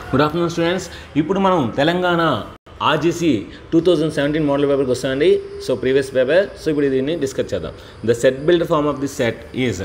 Good afternoon students ఇప్పుడు మనం Telangana RGC two thousand seventeen model పేపర్కి వస్తామండి సో ప్రీవియస్ పేపర్ సో ఇప్పుడు దీన్ని డిస్కస్ చేద్దాం the set build form of the set is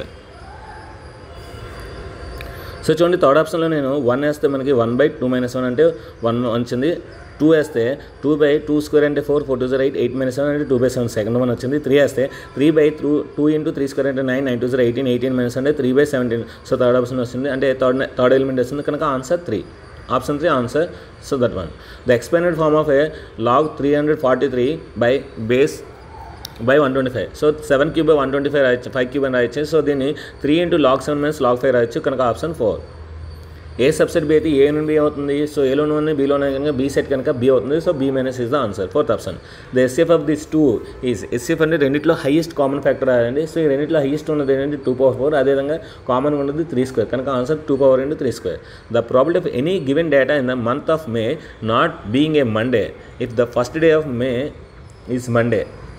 so చూడండి థర్డ్ ఆప్షన్లో నేను వన్ వేస్తే మనకి one by two minus one అంటే వన్ వచ్చింది టూ వేస్తే టూ బై టూ స్క్వేర్ అంటే four four two zero eight eight minus seven అంటే two by seven second one వచ్చింది త్రీ వేస్తే three by two two into three square అంటే nine nine two zero eighteen eighteen minus అంటే three by seventeen so third option వస్తుంది అంటే third third element వస్తుంది కనుక answer three option three answer so that one the expanded form of a log three hundred forty three by base by one twenty five so seven cube by one twenty five రాయొచ్చు five cube అని రాయొచ్చు so దీన్ని three into log seven minus log five రాయొచ్చు కనుక option four A subset B అయితే A నుండి B అవుతుంది so ఏలో నుండి బీలో కనుక బీ సెట్ కనుక బి అవుతుంది so B minus is the answer fourth option the SF of this two is SF అంటే రెండిట్లో హైయెస్ట్ కామన్ ఫ్యాక్టర్ రాయండి సో ఈ రెండిట్లో హైయెస్ట్ ఉన్నది ఏంటంటే టూ పవర్ ఫోర్ అదేవిధంగా కామన్ ఉన్నది త్రీ స్క్వేర్ కనుక answer two power into three square the probability of any given data in the month of May not being a Monday if the first day of May is Monday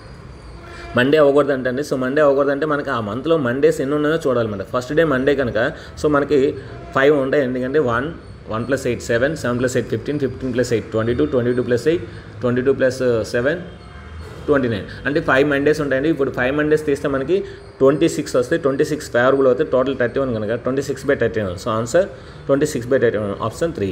Monday అవ్వకూడదు అంటే so Monday అవ్వకూడదు అంటే మనకి ఆ మంత్లో Mondays ఎన్ని ఉన్నాయో చూడాలన్నమాట ఫస్ట్ డే మండే కనుక సో మనకి ఫైవ్ ఉంటాయి ఎందుకంటే one one plus eight seven seven plus eight fifteen fifteen plus eight twenty two twenty two plus eight twenty two plus seven twenty nine అంటే ఫైవ్ మండేస్ ఉంటాయండి ఇప్పుడు five Mondays తీస్తే మనకి twenty six వస్తాయి twenty six favourable అవుతాయి total thirty one కనుక twenty six by thirty one so answer twenty six by thirty one option three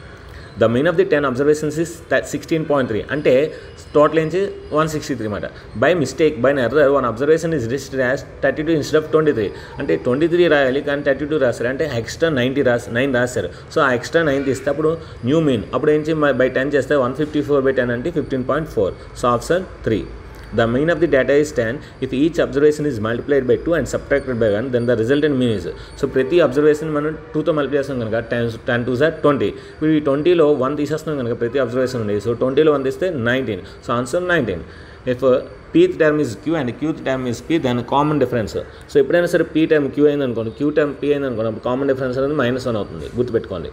the mean of the ten observations is sixteen point three అంటే total ఏంచి one sixty three అనమాట by mistake by error one observation is registered as thirty two instead of twenty three అంటే twenty three రాయాలి కానీ thirty two రాశారు అంటే extra ninety రాసి nine రాశారు సో ఆ ఎక్స్ట్రా నైన్ తీస్తే అప్పుడు న్యూ మీన్ అప్పుడు ఏంచి బై టెన్ చేస్తే one fifty four by ten అంటే fifteen point four so option three The mean of the data is 10. If each observation is multiplied by 2 and subtracted by 1, then the resultant mean is. So ప్రతి observation మనం టూతో multiply చేస్తాం కనుక ten ten two సార్ twenty ఇప్పుడు ఈ ట్వంటీలో one తీసేస్తున్నాం కనుక ప్రతి అబ్జర్వేషన్ ఉంది సో ట్వంటీలో వన్ తీస్తే nineteen so answer nineteen if pth term is Q and Q term is P దాని కామన్ డిఫరెన్స్ సో ఎప్పుడైనా సరే పీ టర్మ్ క్యూ అయింది అనుకోండి క్యూ టర్మ్ పీ అయింది అనుకోండి అప్పుడు కామన్ డిఫరెన్స్ అనేది మైనస్ వన్ అవుతుంది గుర్తుపెట్టుకోండి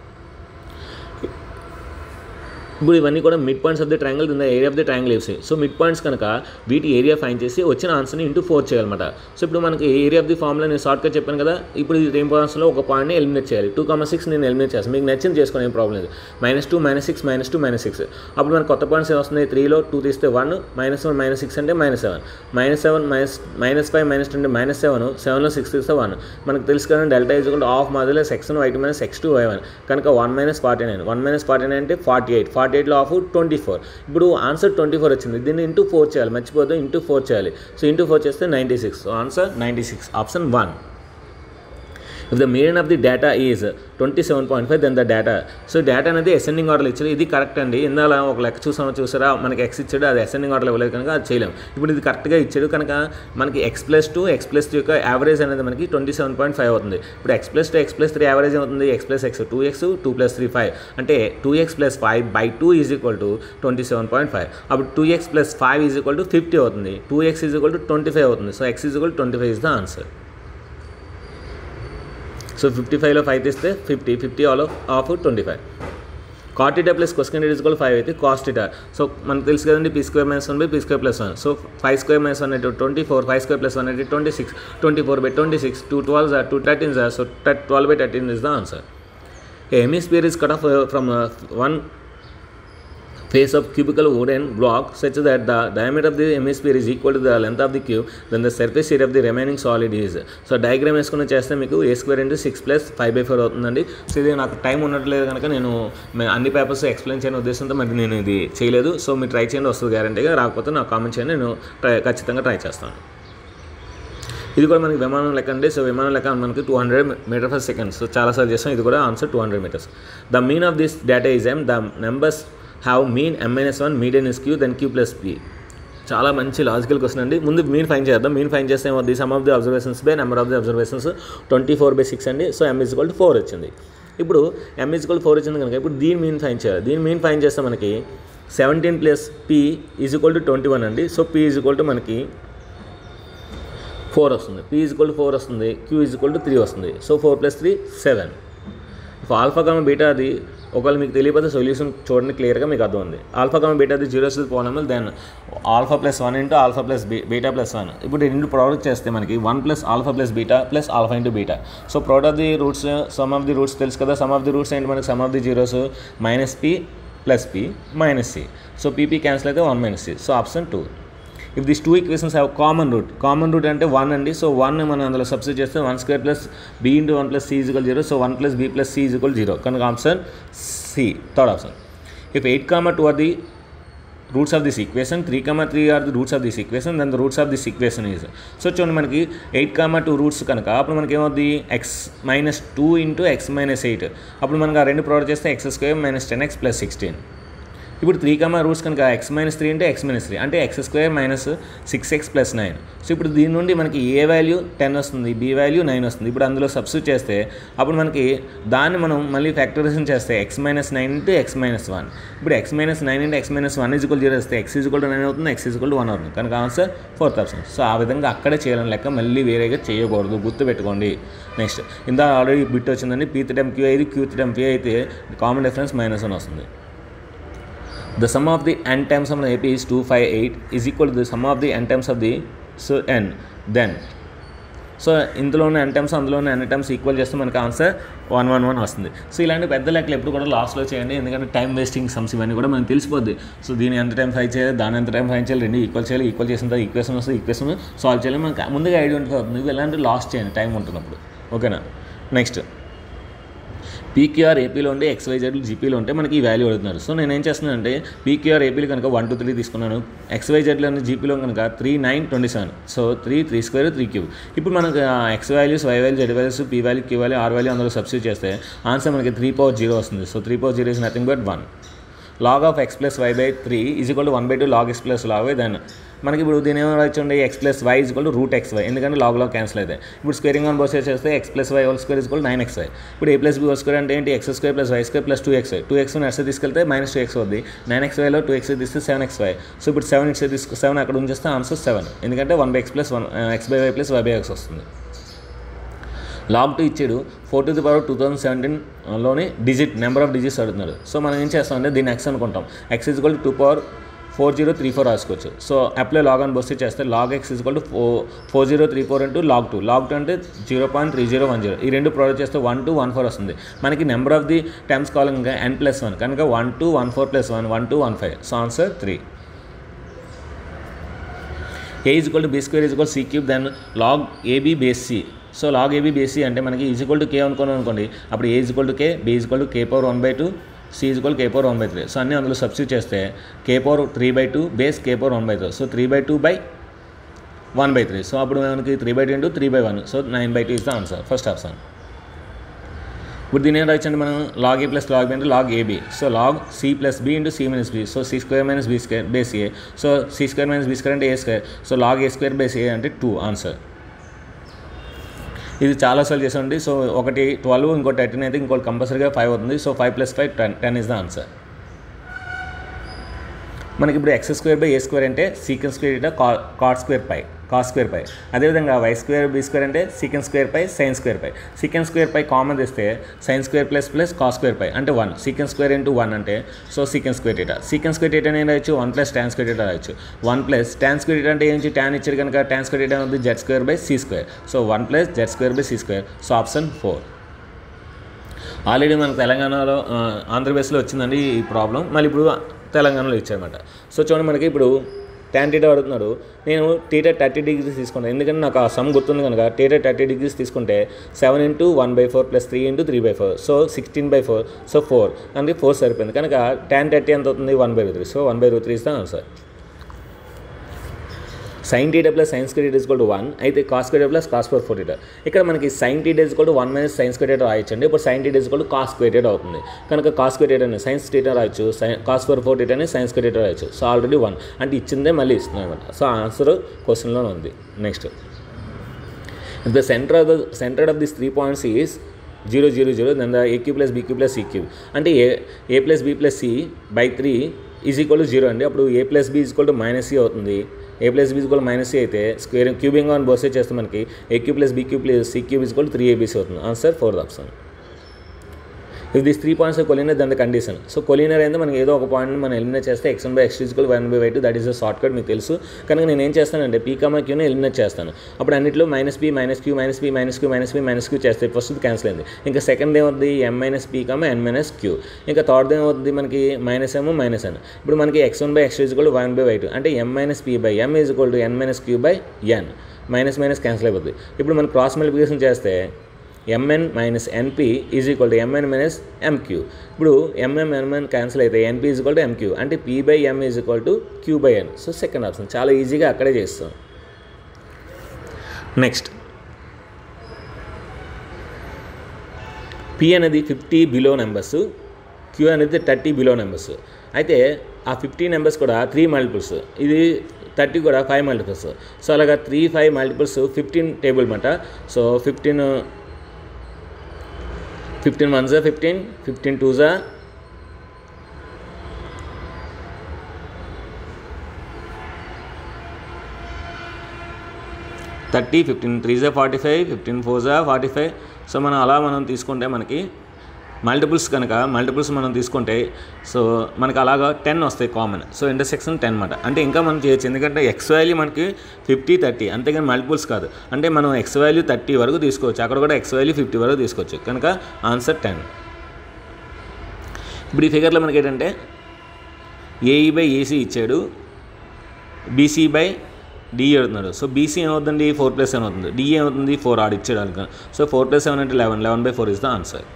ఇప్పుడు ఇవన్నీ కూడా mid points of the triangle in the area of the triangle వేసి సో మిడ్ పాయింట్స్ కనుక వీటి ఏరియా ఫైన్ చేసి వచ్చిన ఆన్సర్ని ఇంటూ ఫోర్ చేయాలన్నమాట సో ఇప్పుడు మనకి ఏరియా ఆఫ్ ది ఫార్ములా నేను షార్ట్గా చెప్పాను కదా ఇప్పుడు ఈ రేమ్ పాయింట్స్లో ఒక పాయింట్ని ఎలిమినేట్ చేయాలి టూ కామ సిక్స్ నేను ఎలిమినేట్ చేస్తాను మీకు నచ్చింది చేసుకునే ఏం ప్రాబ్లం లేదు minus two minus six minus two minus six అప్పుడు మనకు కొత్త పాయింట్స్ ఏమొస్తున్నాయి త్రీలో టూ తీస్తే one minus one minus six అంటే minus seven minus seven minus minus five minus two అంటే మైనస్ సెవెన్ సెవెన్లో సిక్స్ తీస్తే వన్ మనకు తెలుసు కదా డెల్టా ఈజ్ కూడా ఆఫ్ మాదిరిలో సెక్స్ one white minus X two y one కనుక one minus forty nine one minus forty nine అంటే ఫార్టీ ఎయిట్ ఫార్టీ ఎయిట్లో ఆఫ్ ట్వంటీ ఫోర్ ఇప్పుడు ఆన్సర్ ట్వంటీ ఫోర్ వచ్చింది దీన్ని ఇంటూ ఫోర్ చేయాలి మర్చిపోతే ఇంటూ ఫోర్ చేయాలి సో ఇంటూ ఫోర్ చేస్తే ninety six so answer ninety six option one if the median of the data is twenty seven point five then the data so data అనేది ascending order ఇచ్చారు ఇది correct అండి ఇందాల ఒక లెక్క చూసామో చూసారా మనకి ఎక్స్ ఇచ్చాడు అది అసెండింగ్ ఆర్డర్ ఇవ్వలేదు కనుక అది చేయలేం ఇప్పుడు ఇది కరెక్ట్గా ఇచ్చాడు కనుక మనకి x plus two x plus three యొక్క యావరేజ్ అనేది మనకి ట్వంటీ సెవెన్ పాయింట్ ఫైవ్ అవుతుంది ఇప్పుడు x plus two x plus three average అవుతుంది X plus x two x two plus three five అంటే two x plus five by two is equal to twenty seven point five అప్పుడు two x plus five is equal to fifty అవుతుంది two X is equal to twenty five అవుతుంది so X is equal twenty five is the answer so fifty ఫైవ్లో five తీస్తే fifty fifty all of of twenty five కాటిటా plus question is కూడా five అయితే కాస్టిటా so మనకు తెలుసు కదండి p square minus one by p square plus one so five square minus one అయితే twenty four five square plus one అయితే twenty six twenty four by twenty six two twelve జార్ two thirteen జార్ so twelve by thirteen is the answer hemisphere is cut off from one face of cubical wooden block such that the diameter of the hemisphere is equal to the length of the cube then the surface area of the remaining solid is so diagram వేసుకుని చేస్తే మీకు a square into six plus five by four అవుతుందండి so ఇది నాకు time ఉండట్లేదు కనుక నేను మే- అన్ని పేపర్స్ ఎక్స్ప్లెయిన్ చేయని ఉద్దేశంతో మరి నేను ఇది చేయలేదు సో మీరు ట్రై చేయండి వస్తుంది గ్యారంటీగా రాకపోతే నాకు కామెంట్ చేయండి నేను ట్రై ఖచ్చితంగా ట్రై చేస్తాను ఇది కూడా మనకి విమానం లెక్క అండి సో విమానం లెక్క మనకి two hundred meter per second so చాలాసార్లు చేస్తాం ఇది కూడా answer two hundred meters the mean of this data is m the numbers have mean m minus one median is q then q plus p చాలా మంచి logical question అండి ముందు mean find చేద్దాం mean find చేస్తే ఏమవుతుంది sum of the observations by number of the observations twenty four by six అండి so m is equal to four వచ్చింది ఇప్పుడు ఎం ఈజ్ ఈక్వల్ ఫోర్ వచ్చింది కనుక ఇప్పుడు దీని మీన్ ఫైన్ చేయాలి దీని మీన్ ఫైన్ చేస్తే మనకి seventeen plus p is equal to twenty one అండి so p is equal to మనకి ఫోర్ వస్తుంది p is equal to four వస్తుంది q is equal to three వస్తుంది so four plus three seven if alpha comma beta అది ఒకవేళ మీకు తెలియకపోతే solution చూడండి క్లియర్గా మీకు అర్థం ఉంది ఆల్ఫా కమ బీటా అది జీరో సిల్ పోనమల్ then alpha plus one into alpha plus b beta plus one ఇప్పుడు ఈ రెండు ప్రోడక్ట్ చేస్తే మనకి one plus alpha plus beta plus alpha into beta so product of the roots sum of the roots తెలుసు కదా sum of the roots ఏంటి మనకి sum of the zeros minus p plus p minus c so p p cancel అయితే one minus c so option two if this two equations have common root common root అంటే one అండి so one మనం అందులో substitute చేస్తే one square plus b into one plus c equal zero so one plus be plus c equal zero కనుక option c third option if eight comma two are the roots of this equation three comma three are the roots of this equation then the roots of this equation is so చూడండి మనకి eight comma two roots కనుక అప్పుడు మనకి ఏమవుద్ది x minus two into x minus eight అప్పుడు మనకి ఆ రెండు ప్రోడక్ట్ చేస్తే x square minus ten x plus sixteen ఇప్పుడు త్రీ కమా రూట్స్ కనుక ఎక్స్ మైనస్ త్రీ అంటే ఎక్స్ మైనస్ త్రీ అంటే x square minus six x plus nine so ఇప్పుడు దీని నుండి మనకి ఏ వాల్యూ టెన్ వస్తుంది బి వాల్యూ నైన్ వస్తుంది ఇప్పుడు అందులో సబ్స్టిట్యూట్ చేస్తే అప్పుడు మనకి దాన్ని మనం మళ్ళీ ఫ్యాక్టరైజేషన్ చేస్తే x minus nine into x minus one ఇప్పుడు x minus nine into x minus one equal zero వస్తే ఎక్స్ ఈజ్వల్ టు నైన్ అవుతుంది ఎక్స్ ఈజ్వల్ టు వన్ అవుతుంది కనుక ఆన్సర్ ఫోర్త్ ఆప్షన్ సో ఆ విధంగా అక్కడే చేయాలని లెక్క మళ్ళీ వేరేగా చేయకూడదు గుర్తు పెట్టుకోండి నెక్స్ట్ ఇందా ఆల్రెడీ బిట్ వచ్చిందండి పీ త్రీ క్యూ అయితే క్యూ త్రీ క్యూ అయితే కామన్ డిఫరెన్స్ మైనస్ వన్ వస్తుంది the sum of the n times of the AP is 258 is equal to the sum of the n times of the so n then so ఇందులోనే n times అందులోనే n times equal చేస్తే మనకి answer one one one వస్తుంది so ఇలాంటి పెద్ద లెక్కలు ఎప్పుడు కూడా లాస్ట్లో చేయండి ఎందుకంటే టైం వేస్టింగ్ సమ్స్ ఇవన్నీ కూడా మనకు తెలిసిపోద్ది సో దీని ఎంత టైం ఫైన్ చేయాలి దాని ఎంత టైం ఫైన్ చేయాలి రెండు ఈక్వల్ చేయాలి ఈక్వల్ చేసిన తర్వాత ఈక్వేషన్ వస్తుంది ఈక్వేషన్ సాల్వ్ చేయాలి మనకి ముందుగా ఐడెంటిఫై అవుతుంది ఇవి ఎలాంటి లాస్ట్ చేయండి టైం ఉంటున్నప్పుడు ఓకేనా నెక్స్ట్ పీక్యూఆర్ ఏపీలో ఉంటే ఎక్స్వైజెడ్ జీపీలో ఉంటే మనకి ఈ వాల్యూ అడుగుతున్నారు సో నేను ఏం చేస్తున్నానంటే పీక్యూఆర్ ఏపీలో కనుక వన్ టూ త్రీ తీసుకున్నాను ఎక్స్వైజెడ్లో జీపీలో కనుక three nine twenty seven so three three square three cube ఇప్పుడు మనకు x values y value z values p value q value r value అందులో సబ్స్టిట్యూట్ చేస్తే ఆన్సర్ మనకి త్రీ పవర్ జీరో వస్తుంది so three power zero is nothing but one log of x plus y by three is equal to one by two log x plus log by then మనకి ఇప్పుడు దీని ఏమో వచ్చండి X plus y is equal to root x y ఎందుకంటే log log cancel అయితే ఇప్పుడు squaring on both చేస్తే x plus y whole square is equal nine x y ఇప్పుడు a plus b whole square అంటే ఏంటి x square plus y square plus two x y two x x తీసుకెళ్తే minus two x అవుద్ది nine x వైలో two x తీస్తే seven x y so ఇప్పుడు seven x తీసుకు seven అక్కడ ఉంచేస్తే answer seven ఎందుకంటే one by x plus one x by y plus y by x వస్తుంది log two ఇచ్చాడు four to the power two thousand సెవెంటీన్లోని digit number of digits అడుగుతున్నాడు so మనం ఏం చేస్తామంటే దీన్ని ఎక్స్ అనుకుంటాం x equal two power four zero three four రాసుకోవచ్చు సో అప్లై లాగ్ అని బస్సు చేస్తే log x equal to four four zero three four into log two log two అంటే zero point three zero one zero ఈ రెండు product చేస్తే one two one four వస్తుంది మనకి నెంబర్ ఆఫ్ ది టైమ్స్ కావాలి ఇంకా ఎన్ ప్లస్ వన్ కనుక one two one four plus one one two one five so answer three a is equal to b square is equal c cube then log a b base c so log a b base c అంటే మనకి is equal to k అనుకున్నాం అనుకోండి అప్పుడు a is equal to k b is equal to k power one by two c is equal k power one by three so అన్నీ అందులో substitute చేస్తే k power three by two base k power one by three so three by two by one by three so అప్పుడు మనకి three by two into three by one so nine by two is the answer first option ఇప్పుడు దీని ఏం రాయొచ్చండి మనం log a plus log b అంటే log a b so log c plus b into c minus b so c square minus b square base a so c square minus b square అంటే a square so log a square base a అంటే two answer ఇది చాలాసార్లు చేసామండి so ఒకటి twelve ఇంకోటి thirteen అయితే ఇంకోటి కంపల్సరీగా ఫైవ్ అవుతుంది so five plus five ten ten is the answer మనకి ఇప్పుడు x square by a square అంటే సీకెన్ స్క్వేర్ ఇట కా cot square phi cos square phi అదేవిధంగా వై స్క్వేర్ బి స్క్వేర్ అంటే secant square phi sine square phi secant square phi common తెస్తే sine square plus plus cos square phi అంటే one secant square into one అంటే so secant square ఇట secant square ఇట నేను రాయొచ్చు one plus tan square ఇట రాయొచ్చు one plus tan square ఇట అంటే ఏంటి ట్యాన్ ఇచ్చారు కనుక ట్యాన్ స్క్వేర్ ఇట ఉంది z square by c square so one plus z square by c square so option four already మనకు తెలంగాణలో ఆ, ఆంధ్రప్రదేశ్లో వచ్చిందండి ఈ ప్రాబ్లం మళ్ళీ ఇప్పుడు తెలంగాణలో ఇచ్చారన్నమాట సో చూడండి మనకి ఇప్పుడు ట్యాన్ టీటా అడుగుతున్నారు నేను టీటా థర్టీ డిగ్రీస్ తీసుకున్నాను ఎందుకంటే నాకు ఆ సమ్ గుర్తుంది కనుక టీటా థర్టీ డిగ్రీస్ తీసుకుంటే seven into one by four plus three into three by four so sixteen by four so four అంటే ఫోర్ సరిపోయింది కనుక ట్యాన్ థర్టీ ఎంత అవుతుంది one by root three so one by root three ఇస్తాను answer sine theta plus sines credit is to one అయితే cos credit plus cos four four theta ఇక్కడ మనకి sine theta is to one minus sines credit రాయొచ్చండి ఇప్పుడు sine theta is to cos credit అవుతుంది కనుక cos credit అని sines theta రాయొచ్చు sine cos four four theta అని sines credit రాయొచ్చు so already one అంటే ఇచ్చిందే మళ్ళీ ఇస్తున్నాం అనమాట సో ఆన్సర్ క్వశ్చన్లో ఉంది next the centre of the centre of this three points is zero zero zero then the A cube plus B cube plus C cube అంటే A A plus be plus C by three is equal to zero అండి అప్పుడు A plus B is equal to minus C అవుతుంది A plus B equal minus C అయితే square cubing on both చేస్తే మనకి A cube plus B cube plus C cube is equal three ABC అవుతుంది answer fourth option if this three points collinear దాని condition so కొలినర్ అయితే మనకి ఏదో ఒక point మనం ఎలిమినేట్ చేస్తే X one by X equal one by Y two that is a shortcut మీకు తెలుసు కనుక నేను ఏం చేస్తానంటే పీ కమా క్యూని ఎలిమినేట్ చేస్తాను అప్పుడు అన్నింటిలో minus P minus Q minus P minus Q minus P minus Q చేస్తే ఫస్ట్ క్యాన్సిల్ అయింది ఇంకా సెకండ్ ఏమవుతుంది M minus P comma N minus Q ఇంకా థర్డ్ ఏమవుతుంది మనకి మైనస్ ఏమో మైనస్ ఎన్ ఇప్పుడు మనకి X one by X equal one by Y two అంటే M minus P by M is equal to N minus Q by N minus minus cancel అయిపోతుంది ఇప్పుడు మనం క్రాస్ మల్టిప్లికేషన్ చేస్తే MN minus NP is equal to MN minus MQ ఇప్పుడు MM MN cancel అయితే NP is equal to MQ అంటే P by M is equal to Q by N so second option చాలా ఈజీగా అక్కడే చేస్తాం next P అనేది fifty below numbers Q అనేది thirty below numbers అయితే ఆ ఫిఫ్టీ నెంబర్స్ కూడా త్రీ మల్టిపుల్స్ ఇది థర్టీ కూడా ఫైవ్ మల్టిపుల్స్ సో అలాగా three five multiples fifteen table మాట సో ఫిఫ్టీన్ ఫిఫ్టీన్ వన్ జా ఫిఫ్టీన్ ఫిఫ్టీన్ టూ జా థర్టీ ఫిఫ్టీన్ త్రీ జా ఫార్టీ ఫైవ్ ఫిఫ్టీన్ ఫోర్ జా ఫార్టీ ఫైవ్ సో మనం అలా మనం తీసుకుంటే మనకి మల్టిపుల్స్ కనుక మల్టిపుల్స్ మనం తీసుకుంటే సో మనకి అలాగా టెన్ వస్తాయి కామన్ సో ఇంటర్సెక్షన్ టెన్ అనమాట అంటే ఇంకా మనం చేయొచ్చు ఎందుకంటే ఎక్స్ వాల్యూ మనకి ఫిఫ్టీ థర్టీ అంతేగాని మల్టిపుల్స్ కాదు అంటే మనం ఎక్స్ వాల్యూ థర్టీ వరకు తీసుకోవచ్చు అక్కడ కూడా ఎక్స్ వాల్యూ ఫిఫ్టీ వరకు తీసుకోవచ్చు కనుక ఆన్సర్ టెన్ ఇప్పుడు ఈ ఫిగర్లో మనకి ఏంటంటే ఏఈ బై ఏసీ ఇచ్చాడు బీసీ బై డి అవుతున్నాడు సో బీసీ ఏమవుతుంది ఫోర్ ప్లస్ సెవెన్ అవుతుంది డి ఏమవుతుంది ఫోర్ ఆడు ఇచ్చాడు అనుకో సో ఫోర్ ప్లస్ సెవెన్ అంటే eleven eleven by four is the answer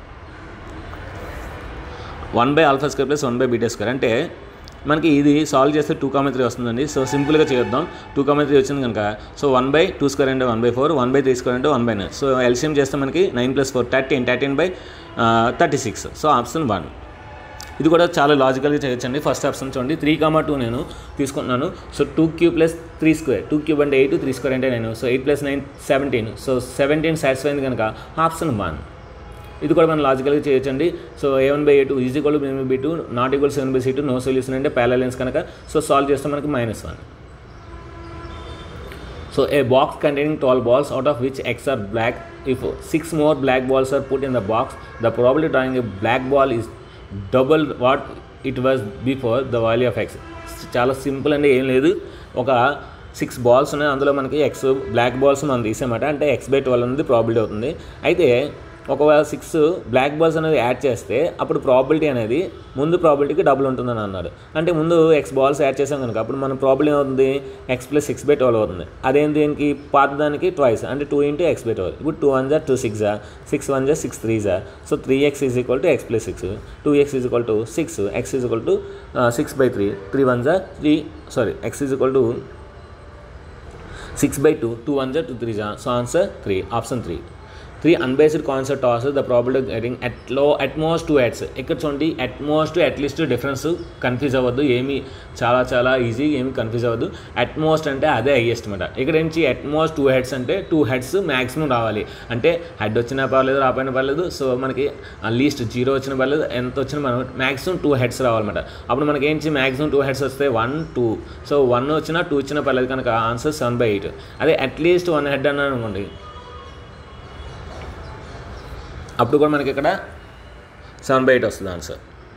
one by alpha square plus one by beta square అంటే మనకి ఇది సాల్వ్ చేస్తే టూ కామె త్రీ వస్తుందండి సో సింపుల్గా చేద్దాం టూ కామె త్రీ వచ్చింది కనుక so one by two square అంటే one by four one by three square అంటే one by nine so LCM చేస్తే మనకి nine plus four thirteen thirteen by thirty six so option one ఇది కూడా చాలా లాజికల్గా చేయొచ్చండి ఫస్ట్ ఆప్షన్ చూడండి త్రీ కామా టూ నేను తీసుకుంటున్నాను so two cube plus three square two cube అంటే ఎయిట్ త్రీ స్క్వేర్ అంటే నేను so eight plus nine seventeen so seventeen satisfy అయింది కనుక ఆప్షన్ వన్ ఇది కూడా మనం లాజికల్గా చేయొచ్చండి so A one by A two is equal B by two not equal seven by C two no solution అంటే ప్యాలెన్స్ కనుక సో సాల్వ్ చేస్తే మనకి minus one so a box containing twelve balls out of which x are black if six more black balls are put in the box the probability of drawing a black ball is double what it was before the value of x చాలా simple అండి ఏం లేదు ఒక six balls ఉన్నాయి అందులో మనకి X black balls మనం తీసామట అంటే ఎక్స్ బై ట్వెల్వ్ అనేది ప్రాబిలిటీ అవుతుంది అయితే ఒకవేళ సిక్స్ బ్లాక్ బాల్స్ అనేది యాడ్ చేస్తే అప్పుడు ప్రాబిలిటీ అనేది ముందు ప్రాబిలిటీకి డబుల్ ఉంటుందని అన్నారు అంటే ముందు ఎక్స్ బాల్స్ యాడ్ చేసాం కనుక అప్పుడు మన ప్రాబ్లం అవుతుంది X plus six by twelve అవుతుంది అదేం దీనికి పాత దానికి ట్వైస్ అంటే two into X by twelve ఇప్పుడు టూ వన్ జా టూ సిక్స్ జా సిక్స్ వన్ జా సిక్స్ త్రీ జా so three X is equal to X plus six two X is equal to six X is equal to six by three three one జా three sorry X is equal to six by two two one జా two three జా so answer three option three three unbiased concept toss the probability getting at లో at most two heads ఇక్కడ చూడండి utmost at least difference confuse అవ్వద్దు ఏమి చాలా చాలా easy ఏమి కన్ఫ్యూజ్ అవ్వద్దు అట్మోస్ట్ అంటే అదే హైయెస్ట్ అనమాట ఇక్కడ నుంచి అట్మోస్ట్ టూ హెడ్స్ అంటే టూ హెడ్స్ మ్యాక్సిమం రావాలి అంటే హెడ్ వచ్చినా పర్లేదు రాపోయినా పర్లేదు సో మనకి లీస్ట్ జీరో వచ్చిన పర్లేదు ఎంత వచ్చినా మనం మ్యాక్సిమం టూ హెడ్స్ రావాలన్నమాట అప్పుడు మనకి ఏంటి మ్యాక్సిమం టూ హెడ్స్ వస్తే వన్ టూ సో వన్ వచ్చినా టూ వచ్చినా పర్లేదు కనుక ఆన్సర్ సెవెన్ బై ఎయిట్ అదే అట్లీస్ట్ వన్ హెడ్ అన్నాను అనుకోండి అప్పుడు కూడా మనకి ఇక్కడ సెవెన్ బై ఎయిట్ వస్తుంది ఆన్సర్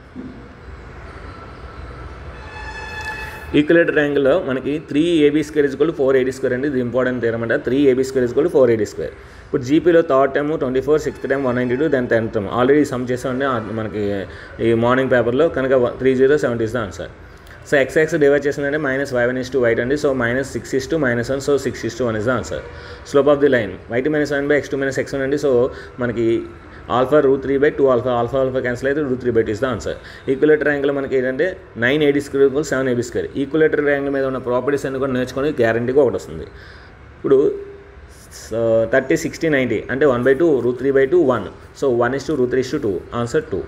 ఈక్యులేటర్ యాంగిల్లో మనకి three AB square is four AD square అండి ఇది ఇంపార్టెంట్ తీరమంట three AB square is four AD square ఇప్పుడు జీపీలో third time twenty four sixth time one ninety two then tenth time already sum చేసామండి ఆ మనకి ఈ మార్నింగ్ పేపర్లో కనుక three zero seventy is the answer so X X divide చేసిందంటే minus five one is two white అండి so minus six is two minus one so six is two one is the answer slope of the line white minus one by X two minus X one అండి so మనకి alpha root three by two alpha alpha alpha cancel అయితే రూ three by two is the answer equilateral angle మనకి ఏంటంటే nine AD square equal seven AB square equilateral angle మీద ఉన్న properties అన్ని కూడా నేర్చుకొని గ్యారంటీగా ఒకటి వస్తుంది ఇప్పుడు థర్టీ సిక్స్టీ నైంటీ అంటే one by two root three by two one so one is two root three is two two answer two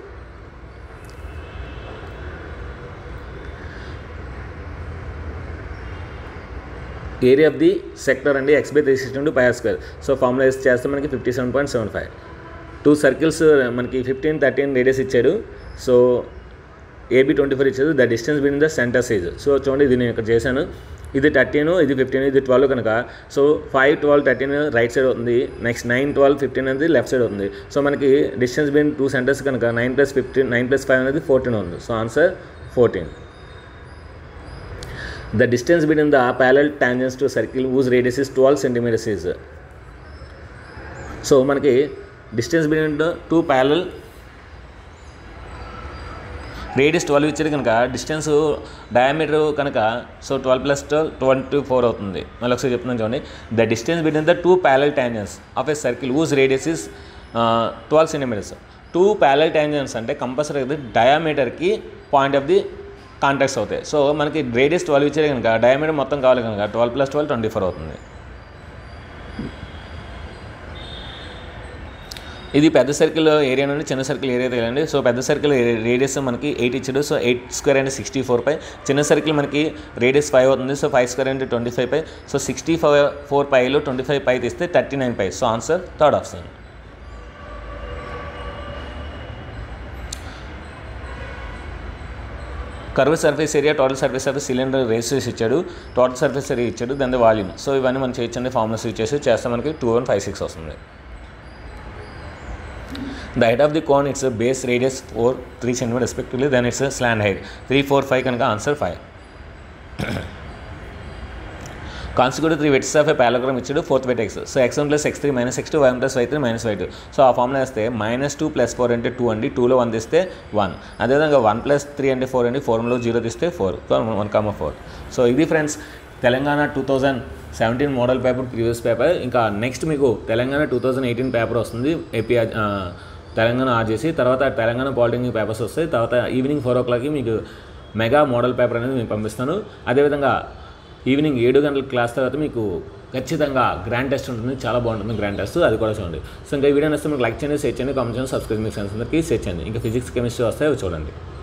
area of the sector అండి X by three sixty two pi square so formula use చేస్తే మనకి fifty seven point seven five two circles మనకి fifteen thirteen radius ఇచ్చాడు so AB twenty four ఇచ్చారు the distance between the centre size so చూడండి ఇది నేను ఇక్కడ చేశాను ఇది థర్టీన్ ఇది ఫిఫ్టీన్ ఇది ట్వెల్వ్ కనుక so five twelve thirteen right side అవుతుంది నెక్స్ట్ నైన్ ట్వెల్వ్ ఫిఫ్టీన్ అనేది లెఫ్ట్ సైడ్ అవుతుంది సో మనకి డిస్టెన్స్ బిట్వీన్ టూ సెంటర్స్ కనుక nine plus fifteen nine plus five అనేది ఫోర్టీన్ ఉంది so answer fourteen the distance between the parallel tangents to circle whose radius is twelve centimetres is so మనకి distance between the two parallel radius twelve ఇచ్చారు కనుక distance diameter కనుక so twelve plus twelve twenty four అవుతుంది మళ్ళీ ఒకసారి చెప్తున్నాను చూడండి the distance between the two parallel tangents of a circle whose radius is twelve centimetres two parallel tangents అంటే compulsory డయామీటర్కి పాయింట్ ఆఫ్ ది కాంటాక్ట్స్ అవుతాయి so మనకి రేడియస్ ట్వెల్వ్ ఇచ్చారు కనుక డయామీటర్ మొత్తం కావాలి కనుక twelve plus twelve twenty four అవుతుంది ఇది పెద్ద సర్కిల్ ఏరియా నుండి చిన్న సర్కిల్ ఏరియా తెలియండి సో పెద్ద సర్కిల్ రేడియస్ మనకి ఎయిట్ ఇచ్చాడు సో ఎయిట్ స్క్వేర్ అంటే సిక్స్టీ ఫోర్ పై చిన్న సర్కిల్ మనకి రేడియస్ ఫైవ్ అవుతుంది సో ఫైవ్ స్క్వేర్ అంటే twenty five pi so sixty five four పైలో ట్వంటీ ఫైవ్ పై తీస్తే thirty nine pi so answer third option curve surface area total surface of cylinder ratios ఇచ్చాడు total surface area ఇచ్చాడు దాని volume so ఇవన్నీ మనం చేయొచ్చండి formulas use చేసి చేస్తే మనకి టూ వన్ ఫైవ్ సిక్స్ వస్తుంది the height of the cone its base radius four three centimetre respectively then its slant height three four five కనుక answer five consecutive three vertices of a parallelogram ఇచ్చాడు fourth వెట్ X so X one plus X three minus X two Y plus Y three minus Y two so ఆ formula వేస్తే minus two plus four అంటే two అండి టూలో one తీస్తే one అదేవిధంగా one plus three అంటే ఫోర్ అండి ఫోర్లో జీరో తీస్తే four one comma four so ఇది friends Telangana two thousand seventeen model paper previous paper ఇంకా నెక్స్ట్ మీకు Telangana two thousand eighteen paper వస్తుంది ఏపీ తెలంగాణ ఆర్జేసి తర్వాత తెలంగాణ పాలిటెక్నిక్ పేపర్స్ వస్తాయి తర్వాత ఈవినింగ్ ఫోర్ ఓ క్లాక్కి మీకు మెగా మోడల్ పేపర్ అనేది నేను పంపిస్తాను అదేవిధంగా ఈవినింగ్ ఏడు గంటల క్లాస్ తర్వాత మీకు ఖచ్చితంగా గ్రాండ్ టెస్ట్ ఉంటుంది చాలా బాగుంటుంది గ్రాండ్ టెస్ట్ అది కూడా చూడండి సో ఇంకా ఈ వీడియో నచ్చితే మీకు లైక్ చేయండి షేర్ చేయండి కామెంట్ చేయండి సబ్స్క్రైబ్ మీ ఫ్రెండ్స్ అందరికీ షేర్ చేయండి ఇంకా ఫిజిక్స్ కెమిస్ట్రీ వస్తాయి అవి చూడండి